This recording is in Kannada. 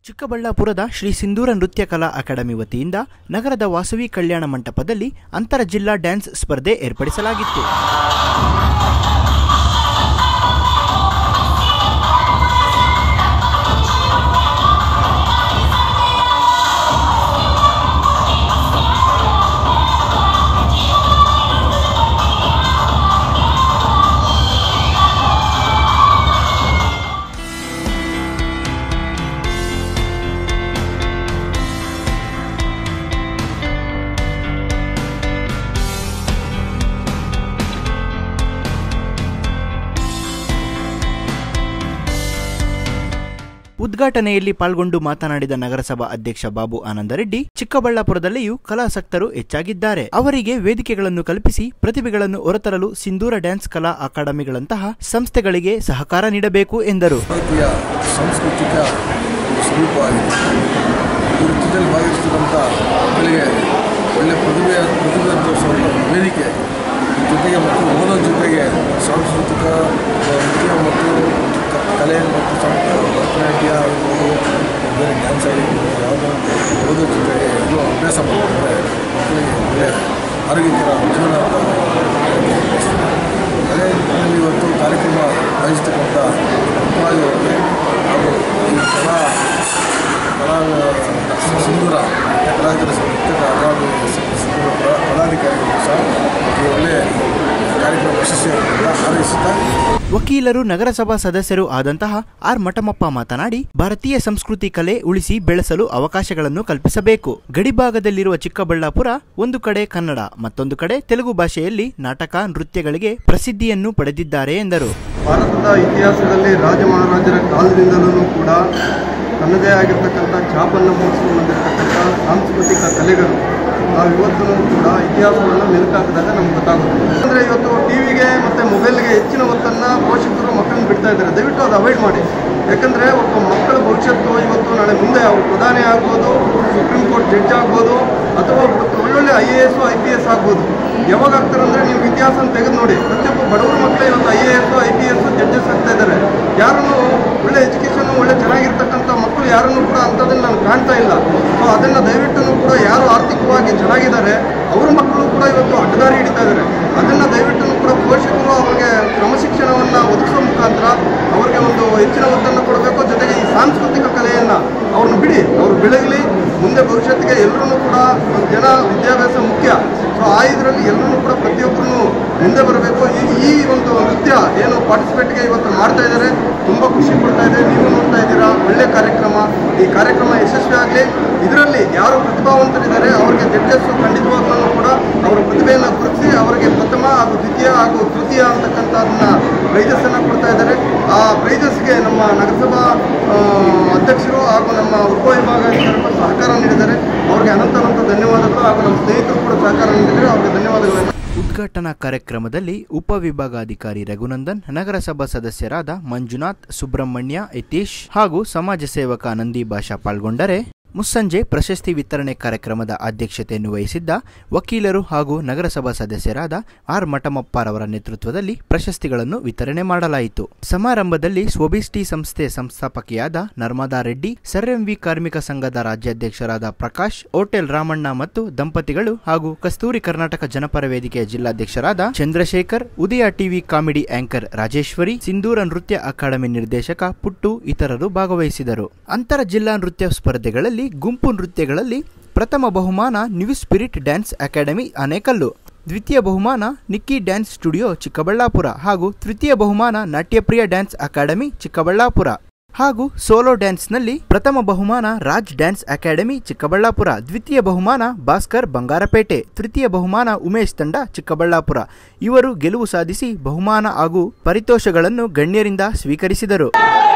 ಚಿಕ್ಕಬಳ್ಳಾಪುರದ ಶ್ರೀ ಸಿಂಧೂರ ನೃತ್ಯ ಕಲಾ ಅಕಾಡೆಮಿ ವತಿಯಿಂದ ನಗರದ ವಾಸವಿ ಕಲ್ಯಾಣ ಮಂಟಪದಲ್ಲಿ ಅಂತರ ಜಿಲ್ಲಾ ಡ್ಯಾನ್ಸ್ ಸ್ಪರ್ಧೆ ಏರ್ಪಡಿಸಲಾಗಿತ್ತು ಉದ್ಘಾಟನೆಯಲ್ಲಿ ಪಾಲ್ಗೊಂಡು ಮಾತನಾಡಿದ ನಗರಸಭಾ ಅಧ್ಯಕ್ಷ ಬಾಬು ಆನಂದರೆಡ್ಡಿ ಚಿಕ್ಕಬಳ್ಳಾಪುರದಲ್ಲಿಯೂ ಕಲಾಸಕ್ತರು ಹೆಚ್ಚಾಗಿದ್ದಾರೆ ಅವರಿಗೆ ವೇದಿಕೆಗಳನ್ನು ಕಲ್ಪಿಸಿ ಪ್ರತಿಭೆಗಳನ್ನು ಹೊರತರಲು ಸಿಂಧೂರ ಡ್ಯಾನ್ಸ್ ಕಲಾ ಅಕಾಡೆಮಿಗಳಂತಹ ಸಂಸ್ಥೆಗಳಿಗೆ ಸಹಕಾರ ನೀಡಬೇಕು ಎಂದರು ಭಾರತೀಯ ಸಾಂಸ್ಕೃತಿಕ ಒಂದು ಸ್ವರೂಪವಾಗಿದೆ ಈ ನೃತ್ಯದಲ್ಲಿ ಭಾಗವಹಿಸಿದಂಥ ಮಕ್ಕಳಿಗೆ ಒಳ್ಳೆಯ ಪ್ರತಿಭೆ ಪ್ರತಿಭೆ ತೋರಿಸುವಂಥ ಒಂದು ವೇದಿಕೆ ಜೊತೆಗೆ ಮತ್ತು ಓದೋ ಜೊತೆಗೆ ಸಾಂಸ್ಕೃತಿಕ ಆ, ನೃತ್ಯ ಮತ್ತು ಕ- ಕಲೆ ಮತ್ತು ಸಂ- ಭರತನಾಟ್ಯ ಆಗಿರ್ಬೋದು ಬೇರೆ ಡ್ಯಾನ್ಸ್ ಆಗಿರ್ಬೋದು ಯಾವುದೋ ಓದೋ ಜೊತೆಗೆ ಇದು ಅಭ್ಯಾಸ ಮಾಡಿದ್ರೆ ಮಕ್ಕಳಿಗೆ ಒಳ್ಳೆಯ ಆರೋಗ್ಯಕರ ಜೀವನ ಅದೇ ನಿಟ್ಟಿನಲ್ಲಿ ಇವತ್ತು ಕಾರ್ಯಕ್ರಮ ಆಯೋಜಿಸ್ತಕ್ಕಂಥ ಮುಖ್ಯವಾಗಿ ಅವರಿಗೆ ಹಾಗೂ ಈ ಕಲಾ ಕಲಾ ಸಿಂಧೂರ ಕಲಾವಿದರ ನೃತ್ಯ ಅಕಾಡೆಮಿ ಸಿಂಧೂರ ಪದ- ಪದಾಧಿಕಾರಿಗಳು ಸಹ ಈ ಒಳ್ಳೆಯ ಕಾರ್ಯಕ್ರಮ ಯಶಸ್ವಿಯಾಗಿ ಹಾರೈಸುತ್ತಾ ವಕೀಲರು ನಗರಸಭಾ ಸದಸ್ಯರು ಆದಂತಹ ಆರ್ ಮಠಮಪ್ಪ ಮಾತನಾಡಿ ಭಾರತೀಯ ಸಂಸ್ಕೃತಿ ಕಲೆ ಉಳಿಸಿ ಬೆಳೆಸಲು ಅವಕಾಶಗಳನ್ನು ಕಲ್ಪಿಸಬೇಕು ಗಡಿಭಾಗದಲ್ಲಿರುವ ಚಿಕ್ಕಬಳ್ಳಾಪುರ ಒಂದು ಕಡೆ ಕನ್ನಡ ಮತ್ತೊಂದು ಕಡೆ ತೆಲುಗು ಭಾಷೆಯಲ್ಲಿ ನಾಟಕ ನೃತ್ಯಗಳಿಗೆ ಪ್ರಸಿದ್ಧಿಯನ್ನು ಪಡೆದಿದ್ದಾರೆ ಎಂದರು ಭಾರತದ ಇತಿಹಾಸದಲ್ಲಿ ರಾಜ ಮಹಾರಾಜರ ಕಾಲದಿಂದಲೂ ಕೂಡ ತನ್ನದೇ ಆಗಿರ್ತಕ್ಕಂಥ ಛಾಪನ್ನು ಮೂಡಿಸ್ಕೊಂಡು ಬಂದಿರತಕ್ಕಂಥ ಸಾಂಸ್ಕೃತಿಕ ಕಲೆಗಳು ನಾವು ಇವತ್ತೂ ಕೂಡ ಇತಿಹಾಸವನ್ನು ಮೆಲುಕಾಕಿದಾಗ ನಮ್ಗೆ ಗೊತ್ತಾಗುತ್ತೆ ಅಂದರೆ ಇವತ್ತು ಟಿವಿಗೆ ಮತ್ತು ಮೊಬೈಲ್ಗೆ ಹೆಚ್ಚಿನ ಒತ್ತನ್ನು ಪೋಷಕರು ಮಕ್ಕಳನ್ನ ಬಿಡ್ತಾ ಇದ್ದಾರೆ ದಯವಿಟ್ಟು ಅದು ಅವಾಯ್ಡ್ ಮಾಡಿ ಯಾಕಂದರೆ ಒಬ್ಬ ಮಕ್ಕಳ ಭವಿಷ್ಯತ್ತು ಇವತ್ತು ನಾಳೆ ಮುಂದೆ ಅವರು ಪ್ರಧಾನಿ ಆಗ್ಬೋದು ಸುಪ್ರೀಂ ಕೋರ್ಟ್ ಜಡ್ಜ್ ಆಗ್ಬೋದು ಅಥವಾ ಒಬ್ಬ ಒಳ್ಳೊಳ್ಳೆ I A S I P S ಆಗ್ಬೋದು ಯಾವಾಗ ಆಗ್ತಾರೆ ಅಂದರೆ ನೀವು ಇತಿಹಾಸ ತೆಗೆದು ನೋಡಿ ಪ್ರತಿಯೊಬ್ಬ ಬಡವರ ಮಕ್ಕಳು ಇವತ್ತು I A S I P S judges ಆಗ್ತಾ ಇದ್ದಾರೆ ಯಾರನ್ನು ಒಳ್ಳೆ ಎಜುಕೇಷನ್ ಒಳ್ಳೆ ಚೆನ್ನಾಗಿರ್ತಕ್ಕಂಥ ಮಕ್ಕಳು ಯಾರನ್ನು ಕೂಡ ಅಂಥದ್ದನ್ನು ನಾನು ಕಾಣ್ತಾ ಇಲ್ಲ ಸೊ ಅದನ್ನು ದಯವಿಟ್ಟು ಕೂಡ ಯಾರು ಆರ್ಥಿಕವಾಗಿ ಚೆನ್ನಾಗಿದ್ದಾರೆ ಅವ್ರ ಮಕ್ಕಳು ಕೂಡ ಇವತ್ತು ಅಡ್ಡದಾರಿ ಹಿಡಿತಾ ಇದ್ದಾರೆ ಅದನ್ನು ದಯವಿಟ್ಟು ಕೂಡ ಪೋಷಕರು ಅವರಿಗೆ ಕ್ರಮಶಿಕ್ಷಣವನ್ನು ಒದಗಿಸೋ ಮುಖಾಂತರ ಅವರಿಗೆ ಒಂದು ಹೆಚ್ಚಿನ ಒತ್ತನ್ನು ಕೊಡಬೇಕು ಜೊತೆಗೆ ಈ ಸಾಂಸ್ಕೃತಿಕ ಕಲೆಯನ್ನು ಅವ್ರನ್ನ ಬಿಡಿ ಅವರು ಬೆಳಗಲಿ ಮುಂದೆ ಭವಿಷ್ಯತ್ತಿಗೆ ಎಲ್ಲರೂ ಕೂಡ ಜನ ವಿದ್ಯಾಭ್ಯಾಸ ಮುಖ್ಯ ಸೊ ಆ ಇದರಲ್ಲಿ ಎಲ್ಲರೂ ಕೂಡ ಪ್ರತಿಯೊಬ್ಬರೂ ಮುಂದೆ ಬರಬೇಕು ಈ ಈ ಒಂದು ನೃತ್ಯ ಏನು ಪಾರ್ಟಿಸಿಪೇಟ್ಗೆ ಇವತ್ತು ಮಾಡ್ತಾ ಇದ್ದಾರೆ ತುಂಬ ಖುಷಿ ಪಡ್ತಾ ಇದೆ ನೀವು ನೋಡ್ತಾ ಇದ್ದೀರಾ ಒಳ್ಳೆ ಕಾರ್ಯಕ್ರಮ ಈ ಕಾರ್ಯಕ್ರಮ ಯಶಸ್ವಿ ಆಗಲಿ ಇದರಲ್ಲಿ ಯಾರು ಪ್ರತಿಭಾವಂತರಿದ್ದಾರೆ ಅವರಿಗೆ ಜಡ್ಜಸ್ಸು ಖಂಡಿತವಾಗ್ಲೂ ಕೂಡ ಅವರ ಪ್ರತಿಭೆಯನ್ನು ಗುರುತಿಸಿ ಅವರಿಗೆ ಪ್ರಥಮ ಹಾಗೂ ದ್ವಿತೀಯ ಹಾಗೂ ತೃತೀಯ ಅಂತಕ್ಕಂಥದ್ದನ್ನ ಪ್ರೈಜಸ್ಸನ್ನು ಕೊಡ್ತಾ ಇದ್ದಾರೆ ಆ ಪ್ರೈಜಸ್ಗೆ ನಮ್ಮ ನಗರಸಭಾ ಆ, ಅಧ್ಯಕ್ಷರು ಹಾಗೂ ನಮ್ಮ ಉಪವಿಭಾಗಾಧಿಕಾರಿಗಳು ಸಹಕಾರ ನೀಡಿದ್ದಾರೆ ಅವರಿಗೆ ಅನಂತ ಅನಂತ ಧನ್ಯವಾದಗಳು ಹಾಗೂ ನಮ್ಮ ಸ್ನೇಹಿತರು ಕೂಡ ಸಹಕಾರ ನೀಡಿದ್ದಾರೆ ಅವರಿಗೆ ಧನ್ಯವಾದಗಳನ್ನು ಉದ್ಘಾಟನಾ ಕಾರ್ಯಕ್ರಮದಲ್ಲಿ ಉಪವಿಭಾಗಾಧಿಕಾರಿ ರಘುನಂದನ್ ನಗರಸಭಾ ಸದಸ್ಯರಾದ ಮಂಜುನಾಥ್ ಸುಬ್ರಹ್ಮಣ್ಯ ಯತೀಶ್ ಹಾಗೂ ಸಮಾಜ ಸೇವಕ ನಂದಿ ಭಾಷಾ ಪಾಲ್ಗೊಂಡರೆ ಮುಸ್ಸಂಜೆ ಪ್ರಶಸ್ತಿ ವಿತರಣೆ ಕಾರ್ಯಕ್ರಮದ ಅಧ್ಯಕ್ಷತೆಯನ್ನು ವಹಿಸಿದ್ದ ವಕೀಲರು ಹಾಗೂ ನಗರಸಭಾ ಸದಸ್ಯರಾದ ಆರ್ ಮಠಮಪ್ಪರವರ ನೇತೃತ್ವದಲ್ಲಿ ಪ್ರಶಸ್ತಿಗಳನ್ನು ವಿತರಣೆ ಮಾಡಲಾಯಿತು ಸಮಾರಂಭದಲ್ಲಿ ಸ್ವಬಿಸ್ಟಿ ಸಂಸ್ಥೆ ಸಂಸ್ಥಾಪಕಿಯಾದ ನರ್ಮದಾ ರೆಡ್ಡಿ ಸರ್ಎಂವಿ ಕಾರ್ಮಿಕ ಸಂಘದ ರಾಜ್ಯಾಧ್ಯಕ್ಷರಾದ ಪ್ರಕಾಶ್ ಹೋಟೆಲ್ ರಾಮಣ್ಣ ಮತ್ತು ದಂಪತಿಗಳು ಹಾಗೂ ಕಸ್ತೂರಿ ಕರ್ನಾಟಕ ಜನಪರ ವೇದಿಕೆಯ ಜಿಲ್ಲಾಧ್ಯಕ್ಷರಾದ Chandrashekar Udaya TV comedy anchor Rajeshwari Sindhura Nritya academy ನಿರ್ದೇಶಕ ಪುಟ್ಟು ಇತರರು ಭಾಗವಹಿಸಿದರು ಅಂತರ ಜಿಲ್ಲಾ ನೃತ್ಯ ಸ್ಪರ್ಧೆಗಳಲ್ಲಿ ಗುಂಪು ನೃತ್ಯಗಳಲ್ಲಿ ಪ್ರಥಮ ಬಹುಮಾನ new spirit dance academy Anekal ದ್ವಿತೀಯ ಬಹುಮಾನ ನಿಕ್ಕಿ ಡ್ಯಾನ್ಸ್ ಸ್ಟುಡಿಯೋ ಚಿಕ್ಕಬಳ್ಳಾಪುರ ಹಾಗೂ ತೃತೀಯ ಬಹುಮಾನ ನಾಟ್ಯಪ್ರಿಯ ಡ್ಯಾನ್ಸ್ ಅಕಾಡೆಮಿ ಚಿಕ್ಕಬಳ್ಳಾಪುರ ಹಾಗೂ ಸೋಲೋ ಡ್ಯಾನ್ಸ್ನಲ್ಲಿ ಪ್ರಥಮ ಬಹುಮಾನ ರಾಜ್ ಡ್ಯಾನ್ಸ್ ಅಕಾಡೆಮಿ ಚಿಕ್ಕಬಳ್ಳಾಪುರ ದ್ವಿತೀಯ ಬಹುಮಾನ ಭಾಸ್ಕರ್ ಬಂಗಾರಪೇಟೆ ತೃತೀಯ ಬಹುಮಾನ ಉಮೇಶ್ ತಂಡ ಚಿಕ್ಕಬಳ್ಳಾಪುರ ಇವರು ಗೆಲುವು ಸಾಧಿಸಿ ಬಹುಮಾನ ಹಾಗೂ ಪರಿತೋಷಗಳನ್ನು ಗಣ್ಯರಿಂದ ಸ್ವೀಕರಿಸಿದರು